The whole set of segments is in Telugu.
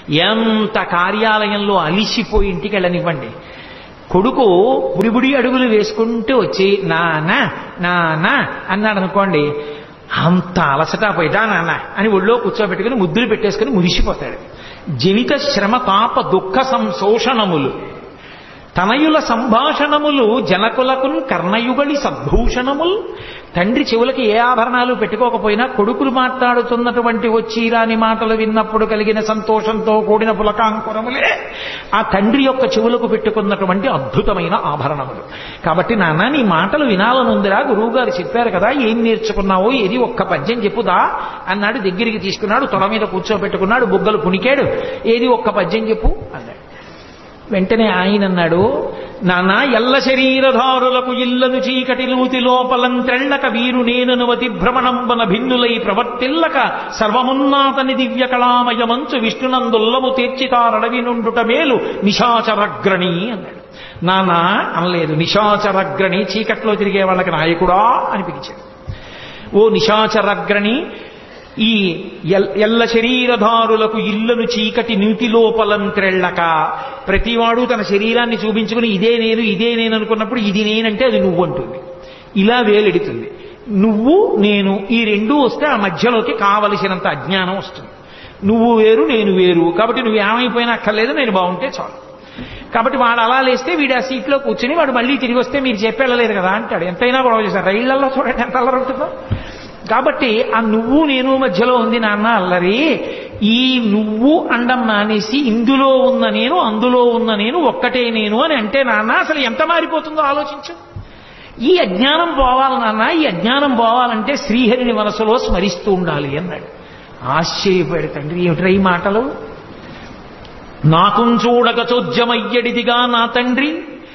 ఎంత కార్యాలయంలో అలిసిపోయి ఇంటికి వెళ్ళనివ్వండి కొడుకు బుడిబుడి అడుగులు వేసుకుంటూ వచ్చి నాన్న నాన్న అన్నాడు అనుకోండి అంత అలసట పోయిదా నాన్న అని ఒళ్ళో కూర్చోబెట్టుకుని ముద్దులు పెట్టేసుకుని మురిసిపోతాడు జనిత శ్రమ తాప దుఃఖ సంశోషణములు తనయుల సంభాషణములు జనకులకున్ కర్ణయుగళి సద్భూషణములు తండ్రి చెవులకి ఏ ఆభరణాలు పెట్టుకోకపోయినా కొడుకులు మాట్లాడుతున్నటువంటి వచ్చి రాని మాటలు విన్నప్పుడు కలిగిన సంతోషంతో కూడిన పులకాంకురములే ఆ తండ్రి యొక్క చెవులకు పెట్టుకున్నటువంటి అద్భుతమైన ఆభరణములు కాబట్టి నాన్న నీ మాటలు వినాలనుందిరా గురువు గారు చెప్పారు కదా ఏం నేర్చుకున్నావో ఏది ఒక్క పద్యం చెప్పుదా అన్నాడు దగ్గరికి తీసుకున్నాడు తొడ మీద కూర్చోబెట్టుకున్నాడు బుగ్గలు పునికాడు ఏది ఒక్క పద్యం చెప్పు అన్నాడు వెంటనే ఆయన అన్నాడు నానా ఎల్ల శరీరధారులకు ఇల్లను చీకటి లూతి లోపలం త్రెళ్ళక వీరు నేనునవతి భ్రమణంబన భిన్నులై ప్రవర్తిల్లక సర్వమున్నాతని దివ్య కళామయమంచు విష్ణునందుల్లము తీర్చితారడవి నుండుట మేలు నిశాచరగ్రణి అన్నాడు నానా అనలేదు నిశాచరగ్రణి చీకట్లో తిరిగే వాళ్ళకి నాయకుడా అని పిలిచాడు ఓ నిశాచరగ్రణి ఈ ఎల్- ఎల్ల శరీరధారులకు ఇళ్లను చీకటి నీటి లోపలం త్రెళ్ళక ప్రతివాడు తన శరీరాన్ని చూపించుకుని ఇదే నేను ఇదే నేను అనుకున్నప్పుడు ఇది నేనంటే అది నువ్వు అంటుంది ఇలా వేలెడుతుంది నువ్వు నేను ఈ రెండూ వస్తే ఆ మధ్యలోకి కావలసినంత అజ్ఞానం వస్తుంది నువ్వు వేరు నేను వేరు కాబట్టి నువ్వు ఏమైపోయినా అక్కర్లేదు నేను బాగుంటే చాలు కాబట్టి వాడు అలా లేస్తే వీడు ఆ సీట్లో కూర్చుని వాడు మళ్ళీ తిరిగి వస్తే మీరు చెప్పెళ్ళలేదు కదా అంటాడు ఎంతైనా గొడవ చేశారు రైళ్లలో చూడండి ఎంత అల్లరి ఉంటుందో కాబట్టి ఆ నువ్వు నేను మధ్యలో ఉంది నాన్న అల్లరి ఈ నువ్వు అండం మానేసి ఇందులో ఉన్న నేను అందులో ఉన్న నేను ఒక్కటే నేను అని అంటే నాన్న అసలు ఎంత మారిపోతుందో ఆలోచించు ఈ అజ్ఞానం పోవాలి నాన్న ఈ అజ్ఞానం పోవాలంటే శ్రీహరిని మనసులో స్మరిస్తూ ఉండాలి అన్నాడు ఆశ్చర్యపోయాడు తండ్రి ఏమిట్రా ఈ మాటలు నాకున్ చూడక చోద్యమయ్యడిదిగా నా తండ్రి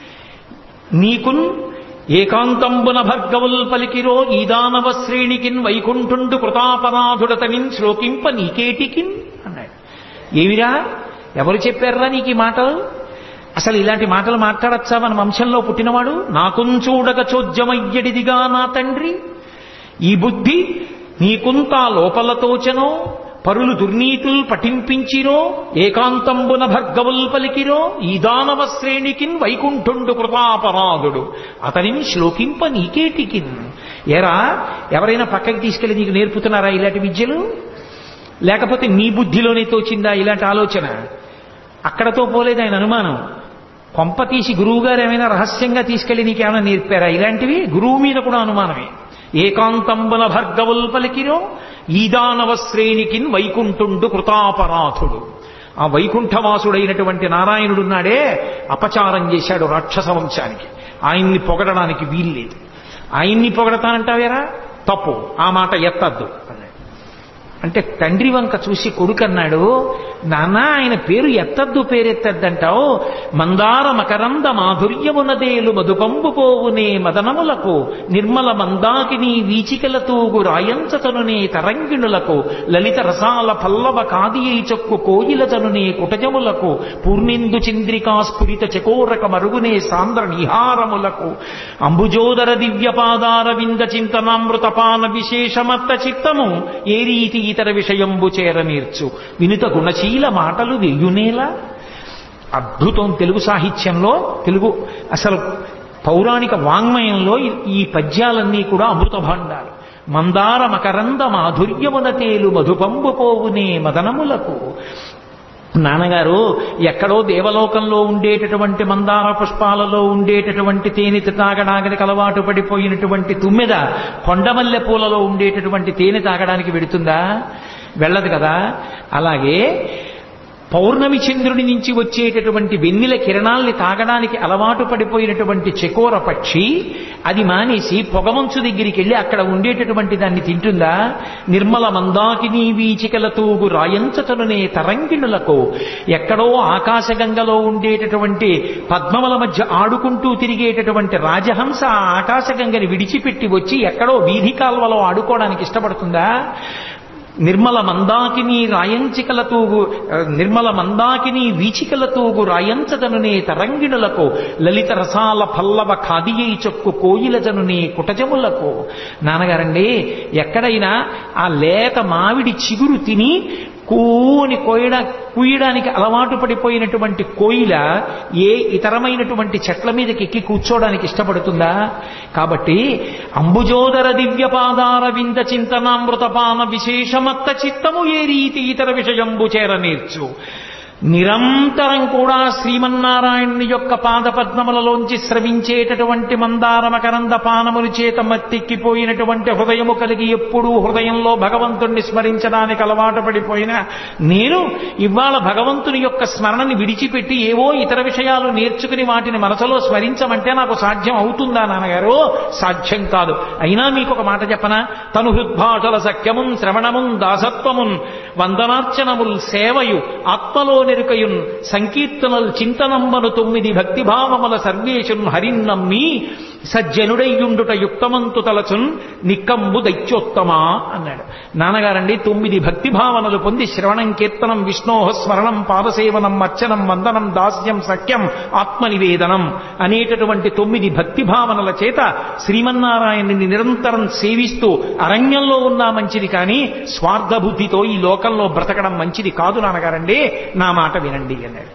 నీకున్ ఏకాంతంబున భర్గవుల్ పలికిరో ఈ దానవ శ్రేణికిన్ వైకుంఠుండు కృతాపరాధుడతనిన్ శ్లోకింప నీకేటికిన్ అన్నాడు ఏమిరా ఎవరు చెప్పారా నీకు ఈ మాటలు అసలు ఇలాంటి మాటలు మాట్లాడచ్చా మన వంశంలో పుట్టినవాడు నాకున్ చూడక చోద్యమయ్యడిదిగా నా తండ్రి ఈ బుద్ధి నీకుంతా లోపలతోచనో పరులు దుర్నీతుల్ పఠింపించిరో ఏకాంతంబున భర్గవుల్ పలికిరో ఈ దానవ శ్రేణికిన్ వైకుంఠుండు కృతాపరాధుడు అతనిని శ్లోకింప నీకేటికిన్ ఎరా ఎవరైనా పక్కకి తీసుకెళ్లి నీకు నేర్పుతున్నారా ఇలాంటి విద్యలు లేకపోతే నీ బుద్ధిలోనే తోచిందా ఇలాంటి ఆలోచన అక్కడతో పోలేదు ఆయన అనుమానం కొంప తీసి గురువు గారు ఏమైనా రహస్యంగా తీసుకెళ్లి నీకేమైనా నేర్పారా ఇలాంటివి గురువు మీద కూడా అనుమానమే ఏకాంతంబుల భర్గవుల్ పలికిరో ఈదానవ శ్రేణికిన్ వైకుంఠుండు కృతాపరాధుడు ఆ వైకుంఠవాసుడైనటువంటి నారాయణుడున్నాడే అపచారం చేశాడు రాక్షస వంశానికి ఆయన్ని పొగడడానికి వీల్లేదు ఆయన్ని పొగడతానంటావేరా తప్పు ఆ మాట ఎత్తద్దు అన్నాడు అంటే తండ్రి వంక చూసి కొడుకు అన్నాడు నాన్న ఆయన పేరు ఎత్తద్దు పేరెత్తద్దంటావు మందార మకరంద మాధుర్యమునదేలు మధుపంబు పోవునే మదనములకు నిర్మల మందాకిని వీచికల తూగు రాయంచతనునే తరంగిణులకు లలిత రసాల పల్లవ కాదియై చొక్కు కోయిలతనునే కుటజములకు పూర్ణిందు చంద్రికా స్ఫురిత చకోరక మరుగునే సాంద్ర నిహారములకు అంబుజోదర దివ్యపాదార వింద చింతనామృతపాన విశేషమత్త చిత్తము ఏ రీతి ఇతర విషయంబు చేరనీర్చు వినుత గుణశీల మాటలు వెయ్యునేలా అద్భుతం తెలుగు సాహిత్యంలో తెలుగు అసలు పౌరాణిక వాంగ్మయంలో ఈ- ఈ పద్యాలన్నీ కూడా అమృత భాండాలు మందార మకరంద మాధుర్యమున తేలు మధుపంబు పోవునే మదనములకు నాన్నగారు ఎక్కడో దేవలోకంలో ఉండేటటువంటి మందార పుష్పాలలో ఉండేటటువంటి తేనె తాగడానికి అలవాటు పడిపోయినటువంటి తుమ్మెద కొండమల్లె పూలలో ఉండేటటువంటి తేనె తాగడానికి వెడుతుందా వెళ్ళదు కదా అలాగే పౌర్ణమి చంద్రుడి నుంచి వచ్చేటటువంటి వెన్నెల కిరణాల్ని తాగడానికి అలవాటు పడిపోయినటువంటి చెకోర పక్షి అది మానేసి పొగమంచు దగ్గరికి వెళ్ళి అక్కడ ఉండేటటువంటి దాన్ని తింటుందా నిర్మల మందాకిని వీచికల తూగు రాయంచతనునే తరంగిణులకు ఎక్కడో ఆకాశగంగలో ఉండేటటువంటి పద్మముల మధ్య ఆడుకుంటూ తిరిగేటటువంటి రాజహంస ఆ ఆకాశగంగని విడిచిపెట్టి వచ్చి ఎక్కడో వీధి కాల్వలో ఆడుకోవడానికి ఇష్టపడుతుందా నిర్మల మందాకిని రాయంచికల తూగు ఆ, నిర్మల మందాకిని వీచికల తూగు రాయంచదనునే తరంగిణులకు లలిత రసాల పల్లవ ఖాదియై చొక్కు కోయిలజనునే కుటజములకు నాన్నగారండి ఎక్కడైనా ఆ లేత మామిడి చిగురు తిని కూని కోయడా కూయడానికి అలవాటు పడిపోయినటువంటి కోయిల ఏ ఇతరమైనటువంటి చెట్ల మీదకి ఎక్కి కూర్చోవడానికి ఇష్టపడుతుందా కాబట్టి అంబుజోదర దివ్య పాదార వింద చింతనామృతపాన విశేషమత్త చిత్తము ఏ రీతి ఇతర విషయంబు చేర నేర్చు నిరంతరం కూడా శ్రీమన్నారాయణుని యొక్క పాదపద్మములలోంచి స్రవించేటటువంటి మందార మకరంద పానముల చేత మత్తిక్కిపోయినటువంటి హృదయము కలిగి ఎప్పుడూ హృదయంలో భగవంతుణ్ణి స్మరించడానికి అలవాటు పడిపోయిన నేను ఇవాళ భగవంతుని యొక్క స్మరణని విడిచిపెట్టి ఏవో ఇతర విషయాలు నేర్చుకుని వాటిని మనసులో స్మరించమంటే నాకు సాధ్యం అవుతుందా నాన్నగారు సాధ్యం కాదు అయినా మీకు ఒక మాట చెప్పనా తను హృద్భాషల సఖ్యమున్ శ్రవణమున్ దాసత్వమున్ వందనార్చనముల్ సేవయు ఆత్మలో నెరుకయున్ సంకీర్తనల్ చింతనంబను తొమ్మిది భక్తిభావముల సర్వేశున్ హరిన్నమ్మి సజ్జనుడయ్యుండుట యుక్తమంతు తలచున్ నిక్కంబు దైత్యోత్తమా అన్నాడు నాన్నగారండి తొమ్మిది భక్తి భావనలు పొంది శ్రవణం కీర్తనం విష్ణోహ స్మరణం పాదసేవనం అర్చనం వందనం దాస్యం సఖ్యం ఆత్మనివేదనం అనేటటువంటి తొమ్మిది భక్తి భావనల చేత శ్రీమన్నారాయణుని నిరంతరం సేవిస్తూ అరణ్యంలో ఉన్నా మంచిది కానీ స్వార్థబుద్ధితో ఈ లోకంలో బ్రతకడం మంచిది కాదు నాన్నగారండి నా మాట వినండి అన్నాడు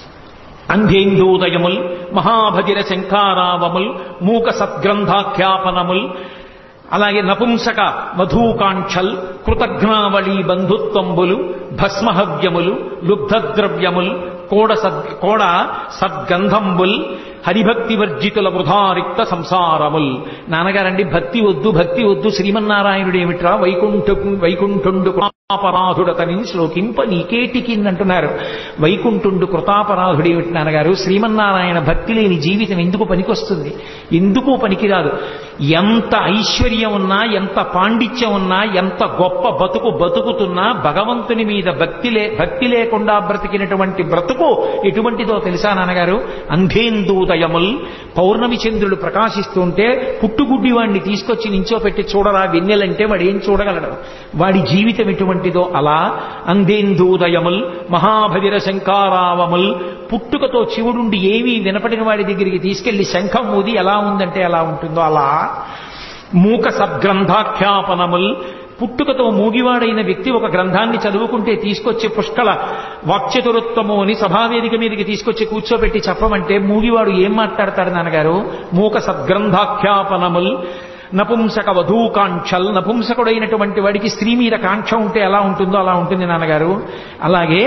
అంధేందోదయముల్ మహాభగిర శంఖారావముల్ మూక సద్గ్రంథాఖ్యాపనముల్ అలాగే నపుంసక వధూకాంక్షల్ కృతజ్ఞావళి బంధుత్వంబులు భస్మహవ్యములు లుబ్ధద్రవ్యముల్ కోడ సద్ కోడ సద్గంధంబుల్ హరిభక్తి వర్జితుల వృధారిక్త సంసారముల్ నాన్నగారండి భక్తి వద్దు భక్తి వద్దు శ్రీమన్నారాయణుడు ఏమిట్రా వైకుంఠ వైకుంఠుండు కృతాపరాధుడతని శ్లోకింప నీకేటికిందంటున్నారు వైకుంఠుండు కృతాపరాధుడు ఏమిటి నాన్నగారు శ్రీమన్నారాయణ భక్తి లేని జీవితం ఎందుకు పనికొస్తుంది ఎందుకు పనికిరాదు ఎంత ఐశ్వర్యం ఉన్నా ఎంత పాండిత్యం ఉన్నా ఎంత గొప్ప బతుకు బతుకుతున్నా భగవంతుని మీద భక్తి లే భక్తి లేకుండా బ్రతికినటువంటి బ్రతుకు ఎటువంటిదో తెలుసా నాన్నగారు అంధేందూదయముల్ పౌర్ణమి చంద్రుడు ప్రకాశిస్తుంటే పుట్టుగుడ్డి వాడిని తీసుకొచ్చి నించోపెట్టి చూడరా వెన్నెలంటే వాడు ఏం చూడగలడు వాడి జీవితం ఎటువంటిదో అలా అంధేందూదయముల్ మహాభదిర శంకారావముల్ పుట్టుకతో శివుడుండి ఏమీ వినపడిన వాడి దగ్గరికి తీసుకెళ్లి శంఖం ఊది ఎలా ఉందంటే ఎలా ఉంటుందో అలా మూక సద్గ్రంథాఖ్యాపనముల్ పుట్టుకతో మూగివాడైన వ్యక్తి ఒక గ్రంథాన్ని చదువుకుంటే తీసుకొచ్చి పుష్కల వాక్చతురుత్వము అని సభావేదిక మీదకి తీసుకొచ్చి కూర్చోబెట్టి చెప్పమంటే మూగివాడు ఏం మాట్లాడతాడు నాన్నగారు మూక సద్గ్రంథాఖ్యాపనముల్ నపుంసక వధూకాంక్షల్ నపుంసకుడైనటువంటి వాడికి స్త్రీ మీద కాంక్ష ఉంటే ఎలా ఉంటుందో అలా ఉంటుంది నాన్నగారు అలాగే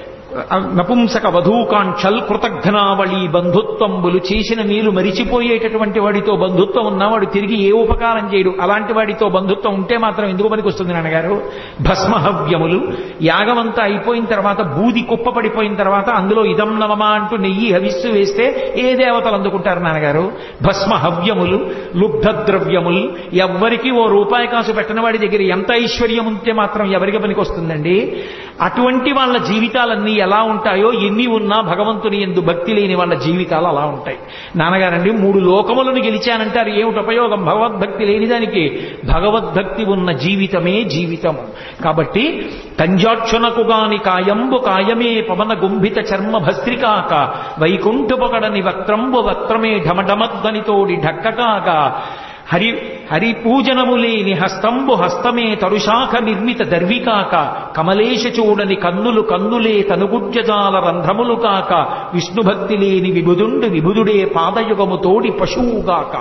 నపుంసక వధూకాంక్షల్ కృతఘ్నావళి బంధుత్వంబులు చేసిన మేలు మరిచిపోయేటటువంటి వాడితో బంధుత్వం ఉన్నవాడు తిరిగి ఏ ఉపకారం చేయడు అలాంటి వాడితో బంధుత్వం ఉంటే మాత్రం ఎందుకు పనికి వస్తుంది నాన్నగారు భస్మహవ్యములు యాగమంతా అయిపోయిన తర్వాత బూది కుప్ప పడిపోయిన తర్వాత అందులో ఇదం నవమా అంటూ నెయ్యి హవిస్సు వేస్తే ఏ దేవతలు అందుకుంటారు నాన్నగారు భస్మహవ్యములు లుబ్ధద్రవ్యములు ఎవ్వరికి ఓ రూపాయి కాసు పెట్టిన వాడి దగ్గర ఎంత ఐశ్వర్యం ఉంటే మాత్రం ఎవరికి పనికి వస్తుందండి అటువంటి వాళ్ళ జీవితాలన్నీ ఎలా ఉంటాయో ఎన్ని ఉన్నా భగవంతుని ఎందు భక్తి లేని వాళ్ళ జీవితాలు అలా ఉంటాయి నాన్నగారండి మూడు లోకములను గెలిచానంటారు ఏమిటి ఉపయోగం భగవద్భక్తి లేని దానికి భగవద్భక్తి ఉన్న జీవితమే జీవితము కాబట్టి కంజాక్షునకు గాని కాయంబు కాయమే పవన గుంభిత చర్మ భస్త్రికాక వైకుంఠపగడని వక్త్రంబు వక్త్రమే ఢమఢమధ్వనితోడి ఢక్కకాక హరి హరి పూజనము లేని హస్తంబు హస్తమే తరుశాఖ నిర్మిత దర్వికాక కమలేశ చూడని కన్నులు కన్నులే తనుగుడ్యజాల రంధ్రములు కాక విష్ణుభక్తి లేని విభుదుండు విభుదుడే పాదయుగము తోడి పశువుగాక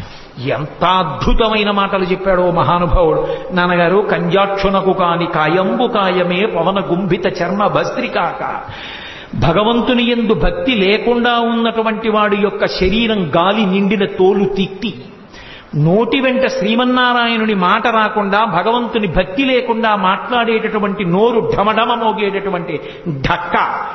ఎంత అద్భుతమైన మాటలు చెప్పాడో మహానుభావుడు నాన్నగారు కంజాక్షునకు కాని కాయంబు కాయమే పవన గుంభిత చర్మ భస్త్రికాక భగవంతుని ఎందు భక్తి లేకుండా ఉన్నటువంటి వాడి యొక్క శరీరం గాలి నిండిన తోలు తిట్టి నోటి వెంట శ్రీమన్నారాయణుని మాట రాకుండా భగవంతుని భక్తి లేకుండా మాట్లాడేటటువంటి నోరు ఢమఢమ మోగేటటువంటి ఢక్క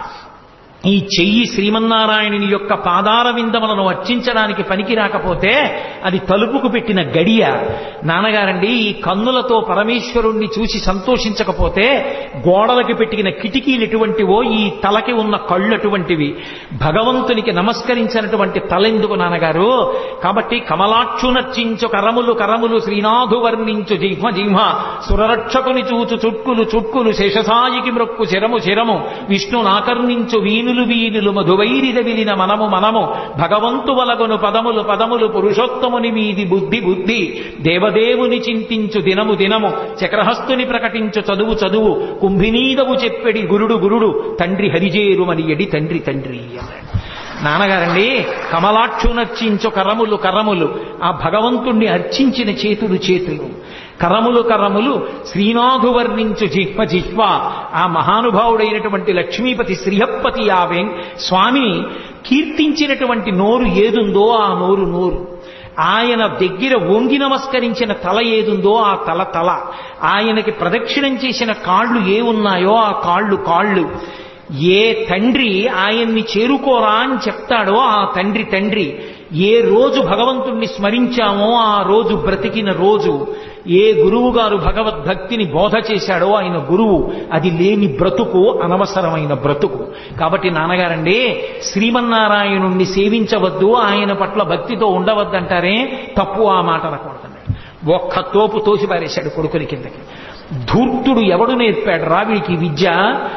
ఈ చెయ్యి శ్రీమన్నారాయణుని యొక్క పాదార విందములను అర్చించడానికి పనికి రాకపోతే అది తలుపుకు పెట్టిన గడియ నాన్నగారండి ఈ కన్నులతో పరమేశ్వరుణ్ణి చూసి సంతోషించకపోతే గోడలకి పెట్టిన కిటికీలు ఎటువంటివో ఈ తలకి ఉన్న కళ్ళు అటువంటివి భగవంతునికి నమస్కరించినటువంటి తలెందుకు నాన్నగారు కాబట్టి కమలాక్షు నర్చించు కరములు కరములు శ్రీనాథు వర్ణించు జిహ్మ జిహ్మ సురరక్షకుని చూచు చుట్కులు చుట్కులు శేషసాయికి మ్రొక్కు శిరము శిరము విష్ణు నాకర్ణించు వీణులు వీనులు వీనులు మధువైరిద విలిన మనము మనము భగవంతు వలగొను పదములు పదములు పురుషోత్తముని మీది బుద్ధి బుద్ధి దేవదేవుని చింతించు దినము దినము చక్రహస్తుని ప్రకటించు చదువు చదువు కుంభినీదవు చెప్పెడి గురుడు గురుడు తండ్రి హరిజేరుమని ఎడి తండ్రి తండ్రి అన్నాడు నాన్నగారండి కమలాక్షు నర్చించు కరములు కరములు ఆ భగవంతుణ్ణి అర్చించిన చేతులు చేతులు కరములు కరములు శ్రీనాథు వర్ణించు జిహ్వ జిహ్వ ఆ మహానుభావుడైనటువంటి లక్ష్మీపతి శ్రీహప్పతి ఆ వెం స్వామిని కీర్తించినటువంటి నోరు ఏదుందో ఆ నోరు నోరు ఆయన దగ్గర వంగి నమస్కరించిన తల ఏదుందో ఆ తల తల ఆయనకి ప్రదక్షిణం చేసిన కాళ్ళు ఏ ఉన్నాయో ఆ కాళ్ళు కాళ్ళు ఏ తండ్రి ఆయన్ని చేరుకోరా అని చెప్తాడో ఆ తండ్రి తండ్రి ఏ రోజు భగవంతుణ్ణి స్మరించామో ఆ రోజు బ్రతికిన రోజు ఏ గురువు గారు భగవద్భక్తిని బోధ చేశాడో ఆయన గురువు అది లేని బ్రతుకు అనవసరమైన బ్రతుకు కాబట్టి నాన్నగారండి శ్రీమన్నారాయణుణ్ణి సేవించవద్దు ఆయన పట్ల భక్తితో ఉండవద్దంటారే తప్పు ఆ మాట అనకూడదన్నాడు ఒక్క తోపు తోసి పారేశాడు కొడుకుని కిందకి ధూర్తుడు ఎవడు నేర్పాడు రావిడికి విద్య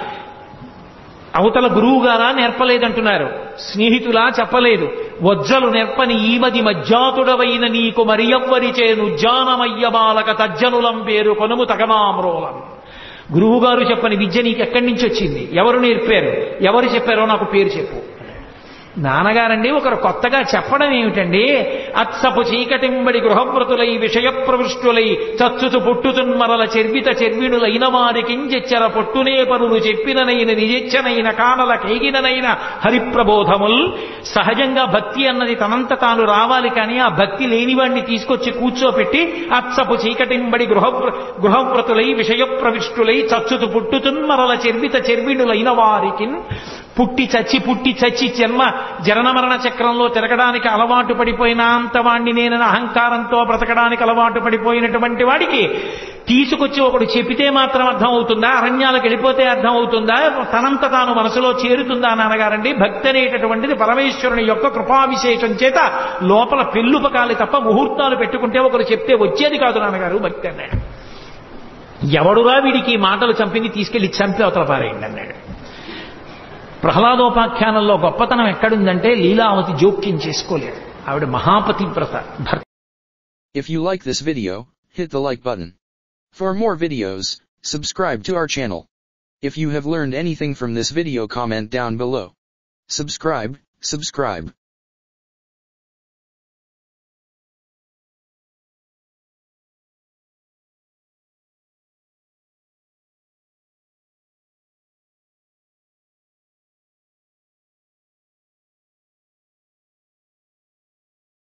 అవతల గురువు గారా నేర్పలేదంటున్నారు స్నేహితులా చెప్పలేదు వజ్జలు నేర్పని ఈమది మజ్జాతుడవైన నీకు మరియవ్వరి చేను జానమయ్య బాలక తజ్జనులం పేరు కొనుము తగమామ్రోలం గురువుగారు చెప్పని విద్య నీకు ఎక్కడి నుంచి వచ్చింది ఎవరు నేర్పారు ఎవరు చెప్పారో నాకు పేరు చెప్పు నాన్నగారండి ఒకరు కొత్తగా చెప్పడం ఏమిటండి అత్సపు చీకటింబడి గృహవ్రతులై విషయ ప్రవృష్టులై చచ్చుచు పుట్టుతున్మరల చెర్విత చెర్విణులైన వారికి చెచ్చర పొట్టునే పరులు చెప్పిననైన నిజెచ్చనైన కానల కేగిననైన హరిప్రబోధముల్ సహజంగా భక్తి అన్నది తనంత తాను రావాలి కానీ ఆ భక్తి లేనివాడిని తీసుకొచ్చి కూర్చోపెట్టి అత్సపు చీకటింబడి గృహ గృహవ్రతులై విషయ ప్రవిష్టులై చచ్చుతు పుట్టుతున్మరల చెర్విత చెర్విణులైన వారికి పుట్టి చచ్చి పుట్టి చచ్చి జన్మ జనన మరణ చక్రంలో తిరగడానికి అలవాటు పడిపోయినంత వాణ్ణి నేనని అహంకారంతో బ్రతకడానికి అలవాటు పడిపోయినటువంటి వాడికి తీసుకొచ్చి ఒకడు చెప్పితే మాత్రం అర్థం అవుతుందా అరణ్యాలకు వెళ్ళిపోతే అర్థం అవుతుందా తనంత తాను మనసులో చేరుతుందా నాన్నగారండి భక్తి అనేటటువంటిది పరమేశ్వరుని యొక్క కృపావిశేషం చేత లోపల పెళ్ళుపకాలి తప్ప ముహూర్తాలు పెట్టుకుంటే ఒకరు చెప్తే వచ్చేది కాదు నాన్నగారు భక్తి అన్నాడు ఎవడురా వీడికి ఈ మాటలు చంపింది తీసుకెళ్లి చంపి అవతల పారేయండి అన్నాడు ప్రహ్లాదోపాఖ్యానంలో గొప్పతనం ఎక్కడుందంటే లీలావతి జోక్యం చేసుకోలేదు ఆవిడ మహాపతివ్రత భర్త If you like this video, hit the like button. For more videos, subscribe to our channel. If you have learned anything from this video comment down below. Subscribe, subscribe.